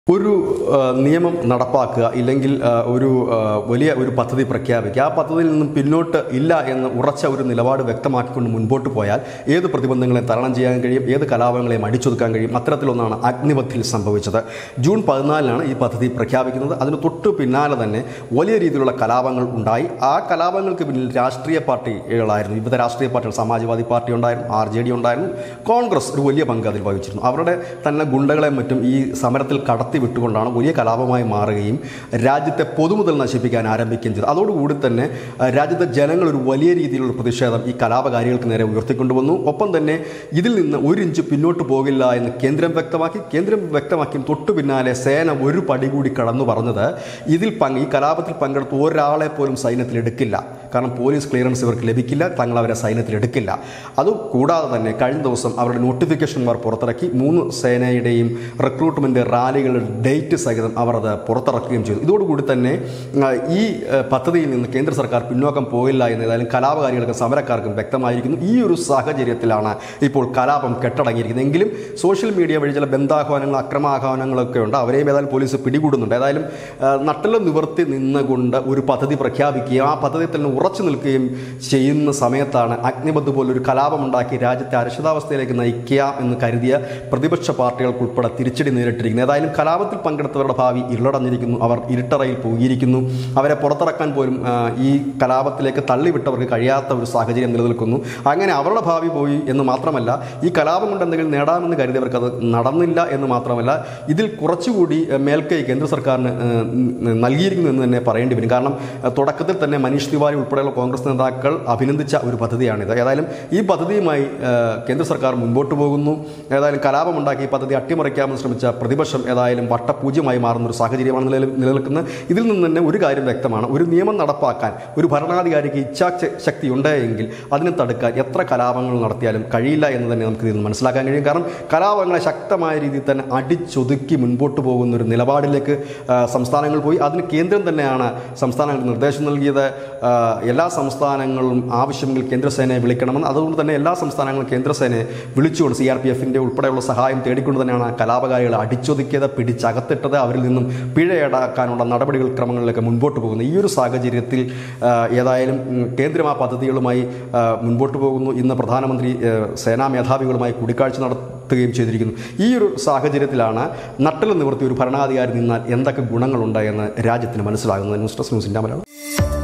ഒരു ആ, നിയമം നടപ്പാക്കുക ഇല്ലെങ്കിൽ ആ, ഒരു ആ, വലിയ ഒരു പദ്ധതി പ്രഖ്യാപിക്കുക ആ പദ്ധതിയിൽ നിന്നും പിന്നോട്ട് ഇല്ല എന്ന് ഉറച്ച ഒരു നിലപാട് വ്യക്തമാക്കിക്കൊണ്ട് മുൻപോട്ട് പോയാൽ ഏത് പ്രതിബന്ധങ്ങളെയും തരണം ചെയ്യാൻ കഴിയും ഏത് കലാപങ്ങളെയും അടിച്ചൊതുക്കാൻ കഴിയും അത്തരത്തിലൊന്നാണ് അഗ്നിപഥിൽ സംഭവിച്ചത് ജൂൺ പതിനാലിനാണ് ഈ പദ്ധതി പ്രഖ്യാപിക്കുന്നത് അതിന് തൊട്ടു പിന്നാലെ തന്നെ വലിയ രീതിയിലുള്ള കലാപങ്ങൾ ഉണ്ടായി ആ കലാപങ്ങൾക്ക് പിന്നിൽ രാഷ്ട്രീയ പാർട്ടികളായിരുന്നു വിവിധ രാഷ്ട്രീയ പാർട്ടികൾ സമാജ്വാദി പാർട്ടി ഉണ്ടായിരുന്നു ആർ ജെ ഡി ഉണ്ടായിരുന്നു കോൺഗ്രസ് ഒരു വലിയ പങ്ക് അതിൽ വഹിച്ചിരുന്നു അവരുടെ തന്നെ ഗുണ്ടകളെ മറ്റും ഈ സമരത്തിൽ കടത്തി വിട്ടുകൊണ്ടാണ് വലിയ കലാപമായി മാറുകയും രാജ്യത്തെ പൊതുമുതൽ നശിപ്പിക്കാൻ ആരംഭിക്കുകയും ചെയ്തു അതോടുകൂടി തന്നെ ആ, രാജ്യത്തെ ജനങ്ങൾ ഒരു വലിയ രീതിയിലുള്ള പ്രതിഷേധം ഈ കലാപകാരികൾക്ക് നേരെ ഉയർത്തിക്കൊണ്ടുവന്നു ഒപ്പം തന്നെ ഇതിൽ നിന്ന് ഒരു ഇഞ്ച് പിന്നോട്ട് പോകില്ല എന്ന് കേന്ദ്രം വ്യക്തമാക്കി കേന്ദ്രം വ്യക്തമാക്കിയും തൊട്ടു പിന്നാലെ സേന ഒരു പടി കൂടി കടന്നു പറഞ്ഞത് ഇതിൽ പങ്ക് ഈ കലാപത്തിൽ പങ്കെടുത്ത ഒരാളെ പോലും സൈന്യത്തിൽ എടുക്കില്ല കാരണം പോലീസ് ക്ലിയറൻസ് ഇവർക്ക് ലഭിക്കില്ല തങ്ങൾ അവരെ സൈന്യത്തിൽ എടുക്കില്ല അത് കൂടാതെ തന്നെ കഴിഞ്ഞ ദിവസം അവരുടെ നോട്ടിഫിക്കേഷൻമാർ പുറത്തിറക്കി മൂന്ന് സേനയുടെയും റിക്രൂട്ട്മെൻറ്റ് റാലികളുടെ ഡേറ്റ് സഹിതം അവർ അത് പുറത്തിറക്കുകയും ചെയ്തു ഇതോടുകൂടി തന്നെ ആ, ഈ ആ, പദ്ധതിയിൽ നിന്ന് കേന്ദ്ര സർക്കാർ പിന്നോക്കം പോകില്ല എന്ന് ഏതായാലും കലാപകാരികൾക്കും സമരക്കാർക്കും വ്യക്തമായിരിക്കുന്നു ഈ ഒരു സാഹചര്യത്തിലാണ് ഇപ്പോൾ കലാപം കെട്ടടങ്ങിയിരിക്കുന്നത് എങ്കിലും സോഷ്യൽ മീഡിയ വഴി ചില ബന്ധാഹ്വാനങ്ങൾ അക്രമാഹ്വാനങ്ങളൊക്കെ ഉണ്ട് അവരെയും ഏതായാലും പോലീസ് പിടികൂടുന്നുണ്ട് ഏതായാലും ആ, നട്ടില് നിവർത്തി നിന്നുകൊണ്ട് ഒരു പദ്ധതി പ്രഖ്യാപിക്കുകയും ആ പദ്ധതിയിൽ തന്നെ ഉറച്ചു നിൽക്കുകയും ചെയ്യുന്ന സമയത്താണ് അഗ്നിബന്ധ് പോലൊരു കലാപമുണ്ടാക്കി രാജ്യത്തെ അരക്ഷിതാവസ്ഥയിലേക്ക് നയിക്കുക എന്ന് കരുതിയ പ്രതിപക്ഷ പാർട്ടികൾക്കുൾപ്പെടെ തിരിച്ചടി നേരിട്ടിരിക്കുന്നു ഏതായാലും കലാപത്തിൽ പങ്കെടുത്തവരുടെ ഭാവി ഇരുളടഞ്ഞിരിക്കുന്നു അവർ ഇരുട്ടറയിൽ പോയിരിക്കുന്നു അവരെ പുറത്തിറക്കാൻ പോലും ആ, ഈ കലാപത്തിലേക്ക് തള്ളിവിട്ടവർക്ക് കഴിയാത്ത ഒരു സാഹചര്യം നിലനിൽക്കുന്നു അങ്ങനെ അവരുടെ ഭാവി പോയി എന്ന് മാത്രമല്ല ഈ കലാപം കൊണ്ട് എന്തെങ്കിലും നേടാമെന്ന് കരുതിയവർക്ക് അത് നടന്നില്ല എന്ന് മാത്രമല്ല ഇതിൽ കുറച്ചുകൂടി ആ, മേൽക്കൈ കേന്ദ്ര സർക്കാരിന് ആ, ഉം, നൽകിയിരിക്കുന്നു എന്ന് തന്നെ പറയേണ്ടി വരും കാരണം ആ, തുടക്കത്തിൽ തന്നെ മനീഷ് തിവാരി ഉൾപ്പെടെയുള്ള കോൺഗ്രസ് നേതാക്കൾ അഭിനന്ദിച്ച ഒരു പദ്ധതിയാണിത് ഏതായാലും ഈ പദ്ധതിയുമായി ആ, കേന്ദ്ര സർക്കാർ മുൻപോട്ട് പോകുന്നു ഏതായാലും കലാപമുണ്ടാക്കി ഈ പദ്ധതി അട്ടിമറിക്കാമെന്ന് ശ്രമിച്ച പ്രതിപക്ഷം ഏതായാലും വട്ടപൂജ്യമായി മാറുന്ന ഒരു സാഹചര്യമാണ് നിലവിൽ നിലനിൽക്കുന്നത് ഇതിൽ നിന്ന് തന്നെ ഒരു കാര്യം വ്യക്തമാണ് ഒരു നിയമം നടപ്പാക്കാൻ ഒരു ഭരണാധികാരിക്ക് ഇച്ഛാശക്തി ഉണ്ടെങ്കിൽ അതിനെ തടുക്കാൻ എത്ര കലാപങ്ങൾ നടത്തിയാലും കഴിയില്ല എന്ന് തന്നെ നമുക്ക് ഇതിൽ നിന്ന് മനസ്സിലാക്കാൻ കഴിയും കാരണം കലാപങ്ങളെ ശക്തമായ രീതിയിൽ തന്നെ അടിച്ചൊതുക്കി മുൻപോട്ട് പോകുന്ന ഒരു നിലപാടിലേക്ക് ആ, സംസ്ഥാനങ്ങൾ പോയി അതിന് കേന്ദ്രം തന്നെയാണ് സംസ്ഥാനങ്ങൾക്ക് നിർദ്ദേശം നൽകിയത് ആ, എല്ലാ സംസ്ഥാനങ്ങളും ആവശ്യമെങ്കിൽ കേന്ദ്രസേനയെ വിളിക്കണമെന്ന് അതുകൊണ്ട് തന്നെ എല്ലാ സംസ്ഥാനങ്ങളും കേന്ദ്രസേനയെ വിളിച്ചുകൊണ്ട് സി ആർ പി എഫിൻ്റെ ഉൾപ്പെടെയുള്ള സഹായം തേടിക്കൊണ്ട് തന്നെയാണ് കലാപകാരികളെ അടിച്ചൊതുക്കിയത് പിടിച്ചകത്തിട്ടത് അവരിൽ നിന്നും പിഴ ഈടാക്കാനുള്ള നടപടികൾ ക്രമങ്ങളിലൊക്കെ മുൻപോട്ട് പോകുന്നു ഈ ഒരു സാഹചര്യത്തിൽ ആ, ഏതായാലും ഉം, കേന്ദ്രം ആ പദ്ധതികളുമായി ആ, മുൻപോട്ട് പോകുന്നു ഇന്ന് പ്രധാനമന്ത്രി ആ, സേനാ മേധാവികളുമായി കൂടിക്കാഴ്ച നടത്തുകയും ചെയ്തിരിക്കുന്നു ഈ ഒരു സാഹചര്യത്തിലാണ് നട്ടൽ നിവർത്തി ഒരു ഭരണാധികാരി നിന്നാൽ എന്തൊക്കെ ഗുണങ്ങളുണ്ട് എന്ന് രാജ്യത്തിന് മനസ്സിലാകുന്നത് ന്യൂസ് ഡെസ്ക് ന്യൂസിൻ്റെ മലയാളം